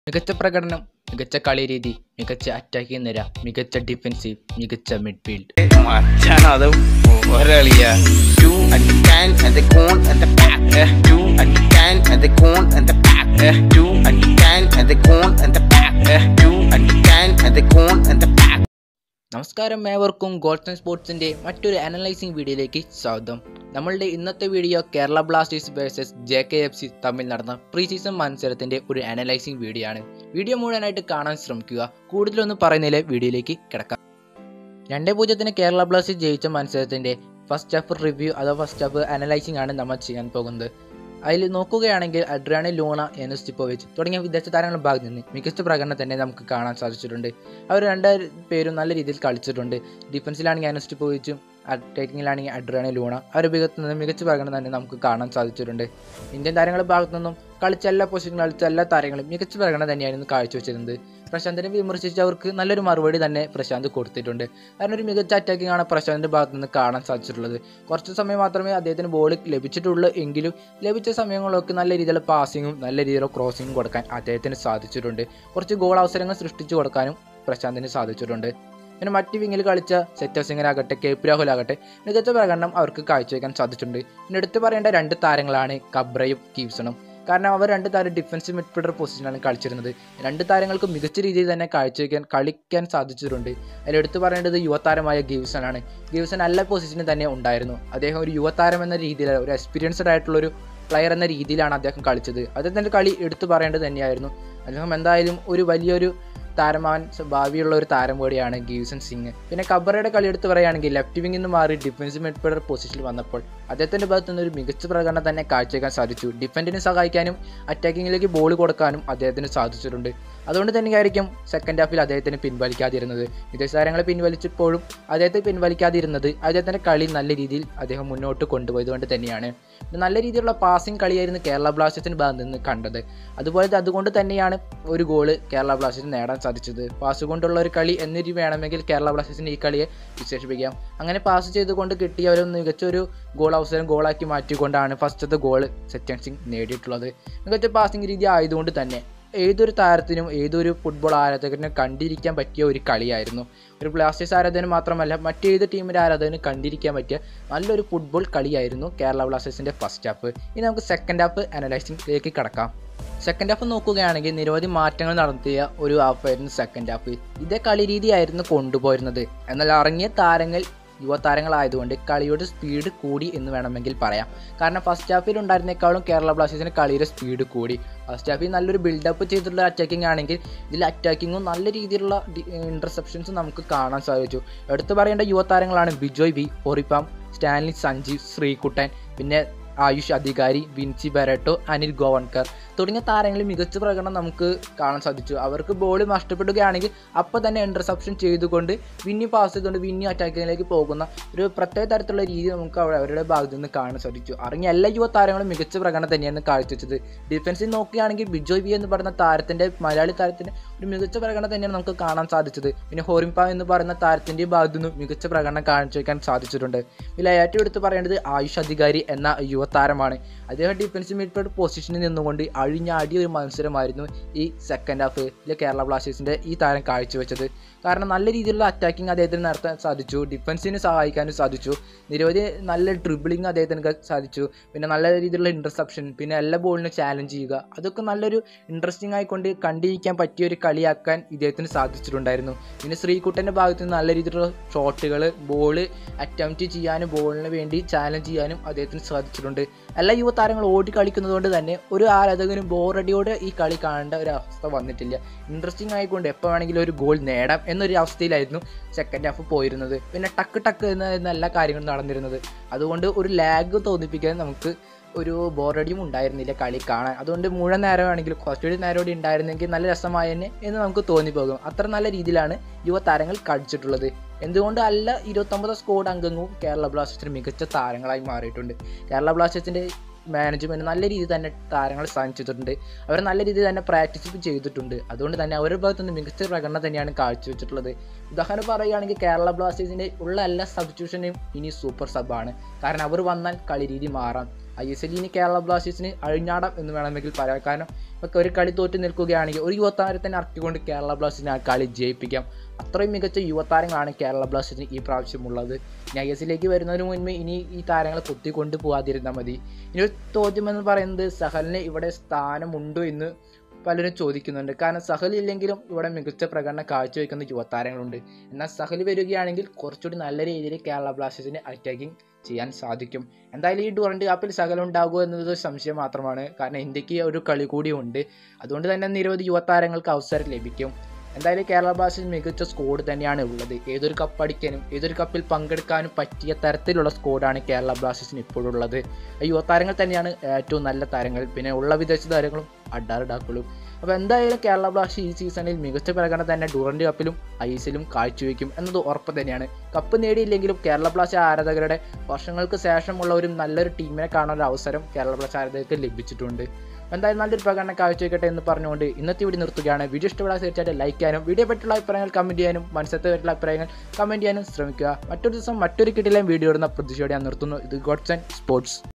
മികച്ച പ്രകടനം മികച്ച കളി രീതി മികച്ച അറ്റാക്കിംഗ് നിര മികച്ച ഡിഫൻസീവ് മികച്ച മിഡ്ഫീൽഡ് മച്ചാൻ അത് ഒരളിയാ Two and the can and the corn and the pack. Eh, Two and the can and the corn and the pack. Eh, Two and the can and the corn and the pack. Eh, Two and the can and the corn and the pack. നമസ്കാരം ഏവർക്കും golden സ്പോർട്സിന്റെ മറ്റൊരു analysing വീഡിയോയിലേക്ക് സ്വാഗതം നമ്മളുടെ ഇന്നത്തെ video Kerala Blasters versus J K F C തമ്മിൽ നടന്ന pre season മത്സരത്തിന്റെ ഒരു അനലൈസിംഗ് വീഡിയോ ആണ് വീഡിയോ മുഴുവനായിട്ട് കാണാൻ ശ്രമിക്കുക കൂടുതലൊന്നും പറയുന്നതിലെ വീഡിയോയിലേക്ക് കിടക്കാം രണ്ടേ പൂജ്യത്തിന് കേരള ബ്ലാസ്റ്റേഴ്സ് ജയിച്ച മത്സരത്തിന്റെ ഫസ്റ്റ് ഹാഫ് റിവ്യൂ അഥവാ ഫസ്റ്റ് ഹാഫ് അനലൈസിംഗ് ആണ് നമ്മൾ ചെയ്യാൻ പോകുന്നത് അതിൽ നോക്കുകയാണെങ്കിൽ അഡ്രാണി ലൂണ എനുസ്റ്റിപ്പോവിച്ച് തുടങ്ങിയ വിദേശ താരങ്ങളുടെ ഭാഗത്ത് നിന്ന് മികച്ച പ്രകടനം തന്നെ നമുക്ക് കാണാൻ സാധിച്ചിട്ടുണ്ട് അവർ രണ്ട് പേരും നല്ല രീതിയിൽ കളിച്ചിട്ടുണ്ട് ഡിഫൻസിലാണെങ്കിൽ എനുസ്റ്റിപ്പോവിച്ചും അറ്റാക്കിങ്ങിലാണെങ്കിൽ അഡ്രാണി ലൂണ അവരുടെ ഭാഗത്ത് നിന്ന് മികച്ച പ്രകടനം തന്നെ നമുക്ക് കാണാൻ സാധിച്ചിട്ടുണ്ട് ഇന്ത്യൻ താരങ്ങളുടെ ഭാഗത്തു നിന്നും കളിച്ച എല്ലാ പൊസിഷനും കളിച്ച എല്ലാ താരങ്ങളും മികച്ച പ്രകടനം തന്നെയായിരുന്നു കാഴ്ചവെച്ചിരുന്നത് പ്രശാന്തിനെ വിമർശിച്ച് അവർക്ക് നല്ലൊരു മറുപടി തന്നെ പ്രശാന്ത് കൊടുത്തിട്ടുണ്ട് കാരണം ഒരു മികച്ച അറ്റാക്കിംഗ് ആണ് പ്രശാന്തിന്റെ ഭാഗത്ത് നിന്ന് കാണാൻ സാധിച്ചിട്ടുള്ളത് കുറച്ച് സമയം മാത്രമേ അദ്ദേഹത്തിന് ബോൾ ലഭിച്ചിട്ടുള്ളൂ എങ്കിലും ലഭിച്ച സമയങ്ങളൊക്കെ നല്ല രീതിയിലുള്ള പാസിങ്ങും നല്ല രീതിയിലുള്ള ക്രോസിങ്ങും കൊടുക്കാൻ അദ്ദേഹത്തിന് സാധിച്ചിട്ടുണ്ട് കുറച്ച് ഗോൾ അവസരങ്ങൾ സൃഷ്ടിച്ചു കൊടുക്കാനും പ്രശാന്തിന് സാധിച്ചിട്ടുണ്ട് പിന്നെ മറ്റ് വിങ്ങിൽ കളിച്ച സെറ്റർ സിംഗനാകട്ടെ കെ പി രാഹുൽ ആകട്ടെ മികച്ച പ്രകടനം അവർക്ക് കാഴ്ചവെക്കാൻ സാധിച്ചിട്ടുണ്ട് പിന്നെ എടുത്തു പറയേണ്ട രണ്ട് താരങ്ങളാണ് കബ്രയും കീവ്സണും കാരണം അവർ രണ്ട് താരം ഡിഫൻസീവ് മിഡ്ഫീൽഡർ പൊസിഷനാണ് കളിച്ചിരുന്നത് രണ്ട് താരങ്ങൾക്ക് മികച്ച രീതിയിൽ തന്നെ കാഴ്ചവെക്കാൻ കളിക്കാൻ സാധിച്ചിട്ടുണ്ട് അതിൽ എടുത്തു പറയേണ്ടത് യുവതാരമായ ഗീവ്സൺ ആണ് ഗീവ്സൺ നല്ല പൊസിഷനിൽ തന്നെ ഉണ്ടായിരുന്നു അദ്ദേഹം ഒരു യുവതാരം എന്ന രീതിയിൽ ഒരു എക്സ്പീരിയൻസ്ഡ് ആയിട്ടുള്ള ഒരു പ്ലെയർ എന്ന രീതിയിലാണ് അദ്ദേഹം കളിച്ചത് അദ്ദേഹത്തിൻ്റെ കളി എടുത്തു പറയേണ്ടത് തന്നെയായിരുന്നു അദ്ദേഹം എന്തായാലും ഒരു വലിയൊരു താരമാൻ ഭാവിയുള്ള ഒരു താരം കൂടിയാണ് ഗീവ്സൺ സിംഗ് പിന്നെ കബറയുടെ കളി എടുത്ത് പറയുകയാണെങ്കിൽ ലെഫ്റ്റ് വിങ്ങിൽ നിന്ന് മാറി ഡിഫൻസ് മിഡ്ഫീൽഡർ പൊസിഷനിൽ വന്നപ്പോൾ അദ്ദേഹത്തിൻ്റെ ഭാഗത്തു നിന്ന് ഒരു മികച്ച പ്രകടനം തന്നെ കാഴ്ചവെക്കാൻ സാധിച്ചു ഡിഫൻഡിനെ സഹായിക്കാനും അറ്റാക്കിങ്ങിലേക്ക് ബോൾ കൊടുക്കാനും അദ്ദേഹത്തിന് സാധിച്ചിട്ടുണ്ട് അതുകൊണ്ട് തന്നെയായിരിക്കും സെക്കൻഡ് ഹാഫിൽ അദ്ദേഹത്തിന് പിൻവലിക്കാതിരുന്നത് വിദേശ താരങ്ങളെ പിൻവലിച്ചപ്പോഴും അദ്ദേഹത്തെ പിൻവലിക്കാതിരുന്നത് അദ്ദേഹത്തിൻ്റെ കളി നല്ല രീതിയിൽ അദ്ദേഹം മുന്നോട്ട് കൊണ്ടുപോയതുകൊണ്ട് തന്നെയാണ് നല്ല രീതിയിലുള്ള പാസിംഗ് കളിയായിരുന്നു കേരള ബ്ലാസ്റ്റേഴ്സിന് ഭാഗത്ത് നിന്ന് കണ്ടത് അതുപോലെ അതുകൊണ്ട് തന്നെയാണ് ഒരു ഗോള് കേരള ബ്ലാസ്റ്റേഴ്സിന് നേടാൻ സാധിച്ചത് പാസ് കൊണ്ടുള്ള ഒരു കളി എന്നിട്ട് വേണമെങ്കിൽ കേരള ബ്ലാസ്റ്റേഴ്സിന് ഈ കളിയെ വിശേഷിപ്പിക്കാം അങ്ങനെ പാസ് ചെയ്തുകൊണ്ട് കിട്ടിയ ഒരു മികച്ച ഒരു ഗോൾ അവസരം ഗോളാക്കി മാറ്റിക്കൊണ്ടാണ് ഫസ്റ്റത്തെ ഗോൾ സത്യൻ സിംഗ് നേടിയിട്ടുള്ളത് മികച്ച പാസിംഗ് രീതി ആയതുകൊണ്ട് തന്നെ ഏതൊരു താരത്തിനും ഏതൊരു ഫുട്ബോൾ ആരാധകനും കണ്ടിരിക്കാൻ പറ്റിയ ഒരു കളിയായിരുന്നു ഒരു ബ്ലാസ്റ്റേഴ്സ് ആരാധകന് മാത്രമല്ല മറ്റേത് ടീമിൻ്റെ ആരാധകന് കണ്ടിരിക്കാൻ പറ്റിയ നല്ലൊരു ഫുട്ബോൾ കളിയായിരുന്നു കേരള ബ്ലാസ്റ്റേഴ്സിൻ്റെ ഫസ്റ്റ് ഹാഫ് ഇനി നമുക്ക് സെക്കൻഡ് ഹാഫ് അനലൈസിംഗിലേക്ക് കടക്കാം സെക്കൻഡ് ഹാഫ് നോക്കുകയാണെങ്കിൽ നിരവധി മാറ്റങ്ങൾ നടത്തിയ ഒരു ഹാഫായിരുന്നു സെക്കൻഡ് ഹാഫ് ഇതേ കളി രീതിയായിരുന്നു കൊണ്ടുപോയിരുന്നത് എന്നാൽ ഇറങ്ങിയ താരങ്ങൾ യുവതാരങ്ങളായതുകൊണ്ട് കളിയുടെ സ്പീഡ് കൂടി എന്ന് വേണമെങ്കിൽ പറയാം കാരണം ഫസ്റ്റ് ഹാഫിൽ ഉണ്ടായിരുന്നേക്കാളും കേരള ബ്ലാസ്റ്റേഴ്സിന് കളിയുടെ സ്പീഡ് കൂടി ഫസ്റ്റ് ഹാഫിൽ നല്ലൊരു ബിൽഡപ്പ് ചെയ്തിട്ടുള്ള അറ്റാക്കിംഗ് ആണെങ്കിൽ ഇതിൽ അറ്റാക്കിങ്ങും നല്ല രീതിയിലുള്ള ഇൻ്റർസെപ്ഷൻസും നമുക്ക് കാണാൻ സാധിച്ചു എടുത്തു പറയേണ്ട യുവതാരങ്ങളാണ് ബിജോയ് വി ഒറിപ്പാം സ്റ്റാൻലി സഞ്ജീവ് ശ്രീകുട്ടൻ പിന്നെ ആയുഷ് അധികാരി വിൻസി ബെരട്ടോ അനിൽ ഗോവൻകർ തുടങ്ങിയ താരങ്ങളിൽ മികച്ച പ്രകടനം നമുക്ക് കാണാൻ സാധിച്ചു അവർക്ക് ബോൾ നഷ്ടപ്പെടുകയാണെങ്കിൽ അപ്പോൾ തന്നെ ഇൻ്റർസെപ്ഷൻ ചെയ്തുകൊണ്ട് വിന്നി പാസ് ചെയ്തുകൊണ്ട് വിന്നി അറ്റാക്കിങ്ങിലേക്ക് പോകുന്ന ഒരു പ്രത്യേക തരത്തിലുള്ള രീതി നമുക്ക് അവരുടെ ഭാഗത്തു നിന്ന് കാണാൻ സാധിച്ചു ഇറങ്ങിയ എല്ലാ യുവ താരങ്ങളും മികച്ച പ്രകടനം തന്നെയാണ് കാഴ്ചവെച്ചത് ഡിഫൻസിൽ നോക്കുകയാണെങ്കിൽ ബിജോയ് വി എന്ന് പറയുന്ന താരത്തിൻ്റെ മലയാളി താരത്തിൻ്റെ ഒരു മികച്ച പ്രകടനം തന്നെയാണ് നമുക്ക് കാണാൻ സാധിച്ചത് പിന്നെ ഹോറിംപ എന്ന് പറയുന്ന താരത്തിൻ്റെ ഭാഗത്തു നിന്നും മികച്ച പ്രകടനം കാഴ്ചവെക്കാൻ സാധിച്ചിട്ടുണ്ട് ഇതിൽ ഏറ്റവും എടുത്ത് പറയേണ്ടത് ആയുഷ് അധികാരി എന്ന യുവതാരമാണ് അദ്ദേഹം ഡിഫൻസ് മിഡ്ഫീൽഡ് പൊസിഷനിൽ നിന്നുകൊണ്ട് അഴിഞ്ഞാടിയ ഒരു മത്സരമായിരുന്നു ഈ സെക്കൻഡ് ഹാഫിൽ കേരള ബ്ലാസ്റ്റേഴ്സിൻ്റെ ഈ താരം കാഴ്ചവെച്ചത് കാരണം നല്ല രീതിയിലുള്ള അറ്റാക്കിംഗ് അദ്ദേഹത്തിന് നടത്താൻ സാധിച്ചു ഡിഫൻസിന് സഹായിക്കാനും സാധിച്ചു നിരവധി നല്ല ഡ്രിബിളിങ് അദ്ദേഹത്തിന് സാധിച്ചു പിന്നെ നല്ല രീതിയിലുള്ള ഇൻ്റർസെപ്ഷൻ പിന്നെ എല്ലാ ബോളിനും ചാലഞ്ച് ചെയ്യുക അതൊക്കെ നല്ലൊരു ഇൻട്രസ്റ്റിംഗ് ആയിക്കൊണ്ട് കണ്ടിരിക്കാൻ പറ്റിയ ഒരു കളിയാക്കാൻ ഇദ്ദേഹത്തിന് സാധിച്ചിട്ടുണ്ടായിരുന്നു പിന്നെ ശ്രീകുട്ടൻ്റെ ഭാഗത്ത് നിന്ന് നല്ല രീതിയിലുള്ള ഷോട്ടുകൾ ബോൾ അറ്റംപ്റ്റ് ചെയ്യാനും ബോളിന് വേണ്ടി ചാലഞ്ച് ചെയ്യാനും അദ്ദേഹത്തിന് സാധിച്ചിട്ടുണ്ട് എല്ലാ യുവതാരങ്ങളും ഓടി കളിക്കുന്നതുകൊണ്ട് തന്നെ ഒരു ആരാധകനും ബോറടിയോടെ ഈ കളി കാണേണ്ട ഒരു അവസ്ഥ വന്നിട്ടില്ല ഇൻട്രസ്റ്റിംഗ് ആയിക്കൊണ്ട് എപ്പോൾ വേണമെങ്കിലും ഒരു ഗോൾ നേടാം എന്നൊരു അവസ്ഥയിലായിരുന്നു സെക്കൻഡ് ഹാഫ് പോയിരുന്നത് പിന്നെ ടക്ക് ടക്ക് എന്ന എല്ലാ കാര്യങ്ങളും നടന്നിരുന്നത് അതുകൊണ്ട് ഒരു ലാഗ് തോന്നിപ്പിക്കാൻ നമുക്ക് ഒരു ബോറടിയും ഉണ്ടായിരുന്നില്ല കളി കാണാൻ അതുകൊണ്ട് മുഴുവൻ നേരമാണെങ്കിലും കുറച്ചുകൂടി നേരം കൂടി ഉണ്ടായിരുന്നെങ്കിൽ നല്ല രസമായെന്നെ എന്ന് നമുക്ക് തോന്നിപ്പോകും അത്ര നല്ല രീതിയിലാണ് യുവതാരങ്ങൾ കളിച്ചിട്ടുള്ളത് എന്തുകൊണ്ട് അല്ല ഇരുപത്തൊമ്പത് സ്കോഡ് അംഗങ്ങളും കേരള ബ്ലാസ്റ്റേഴ്സിന് മികച്ച താരങ്ങളായി മാറിയിട്ടുണ്ട് കേരള ബ്ലാസ്റ്റേഴ്സിൻ്റെ മാനേജ്മെൻറ്റ് നല്ല രീതിയിൽ തന്നെ താരങ്ങളെ സൈൻ ചെയ്തിട്ടുണ്ട് അവർ നല്ല രീതിയിൽ തന്നെ പ്രാക്ടീസ് ചെയ്തിട്ടുണ്ട് അതുകൊണ്ട് തന്നെ അവരുടെ ഭാഗത്ത് നിന്ന് മികച്ച പ്രകടനം തന്നെയാണ് കാഴ്ചവെച്ചിട്ടുള്ളത് ഉദാഹരണം പറയുകയാണെങ്കിൽ കേരള ബ്ലാസ്റ്റേഴ്സിൻ്റെ ഉള്ള എല്ലാ സബ്സ്റ്റിറ്റ്യൂഷനും ഇനി സൂപ്പർ സബാണ് കാരണം അവർ വന്നാൽ കളി രീതി മാറാം ഐ എസ് എല്ലിന് കേരള ബ്ലാസ്റ്റേഴ്സിന് അഴിഞ്ഞാടം എന്ന് വേണമെങ്കിൽ പറയാം കാരണം ഒക്കെ ഒരു കളി തോറ്റ് നിൽക്കുകയാണെങ്കിൽ ഒരു യുവതാരത്തിനെ ഇറക്കിക്കൊണ്ട് കേരള ബ്ലാസ്റ്റേഴ്സിനെ ആ കളി ജയിപ്പിക്കാം അത്രയും മികച്ച യുവതാരങ്ങളാണ് കേരള ബ്ലാസ്റ്റേഴ്സിന് ഈ പ്രാവശ്യം ഉള്ളത് ഇനി ഐ എസ് എല്ലിലേക്ക് വരുന്നതിന് മുൻപ് ഇനി ഈ താരങ്ങളെ കുത്തിക്കൊണ്ട് പോകാതിരുന്നാൽ മതി ഇനി ഒരു ചോദ്യം എന്ന് പറയുന്നത് സഹലിന് ഇവിടെ സ്ഥാനമുണ്ടോ എന്ന് പലരും ചോദിക്കുന്നുണ്ട് കാരണം സഹൽ ഇല്ലെങ്കിലും ഇവിടെ മികച്ച പ്രകടനം കാഴ്ചവെക്കുന്ന യുവതാരങ്ങളുണ്ട് എന്നാൽ സഹൽ വരികയാണെങ്കിൽ കുറച്ചുകൂടി നല്ല രീതിയിൽ കേരള ബ്ലാസ്റ്റേഴ്സിന് അറ്റാക്കിംഗ് ചെയ്യാൻ സാധിക്കും എന്തായാലും ഈ ഡുറൻഡ് കപ്പിൽ സകൽ ഉണ്ടാകുമോ എന്നത് സംശയം മാത്രമാണ് കാരണം ഇന്ത്യക്ക് ഒരു കളി കൂടിയുണ്ട് അതുകൊണ്ട് തന്നെ നിരവധി യുവതാരങ്ങൾക്ക് അവസരം ലഭിക്കും എന്തായാലും കേരള ബ്ലാസ്റ്റേഴ്സ് മികച്ച സ്കോഡ് തന്നെയാണ് ഉള്ളത് ഏതൊരു കപ്പ് അടിക്കാനും ഏതൊരു കപ്പിൽ പങ്കെടുക്കാനും പറ്റിയ തരത്തിലുള്ള സ്കോഡാണ് കേരള ബ്ലാസ്റ്റേഴ്സിന് ഇപ്പോഴുള്ളത് യുവതാരങ്ങൾ തന്നെയാണ് ഏറ്റവും നല്ല താരങ്ങൾ പിന്നെ ഉള്ള വിദേശ താരങ്ങളും അഡാറിടാക്കളും അപ്പോൾ എന്തായാലും കേരള ബ്ലാസ്റ്റേഴ്സ് ഈ സീസണിൽ മികച്ച പ്രകടനം തന്നെ ഡുറൻഡ് കപ്പിലും ഐ എസിലും കാഴ്ചവെക്കും എന്നത് ഉറപ്പ് തന്നെയാണ് കപ്പ് നേടിയില്ലെങ്കിലും കേരള ബ്ലാസ്റ്റേഴ്സ് ആരാധകരുടെ വർഷങ്ങൾക്ക് ശേഷമുള്ള ഒരു നല്ലൊരു ടീമിനെ കാണാനുള്ള അവസരം കേരള ബ്ലാസ്റ്റേഴ്സ് ആരാധകർക്ക് ലഭിച്ചിട്ടുണ്ട് എന്തായാലും നല്ലൊരു പ്രകടനം കാഴ്ചവെക്കട്ടെ എന്ന് പറഞ്ഞുകൊണ്ട് ഇന്നത്തെ വീഡിയോ നിർത്തുകയാണ് വീഡിയോ ഇഷ്ടപ്പെടാൻ തീർച്ചയായിട്ടും ലൈക്ക് ചെയ്യാനും വീഡിയോ പറ്റിയുള്ള അഭിപ്രായങ്ങൾ കമൻറ്റ് ചെയ്യാനും മനസ്സത്തെ പറ്റിയുള്ള അഭിപ്രായങ്ങൾ കമൻറ്റ് ചെയ്യാനും ശ്രമിക്കുക മറ്റൊരു ദിവസം മറ്റൊരു കിട്ടില്ല വീഡിയോ ഇടുന്ന പ്രതീക്ഷയോടെ ഞാൻ നിർത്തുന്നു ഇത് ഗോഡ്സ് ആൻഡ് സ്പോർട്സ്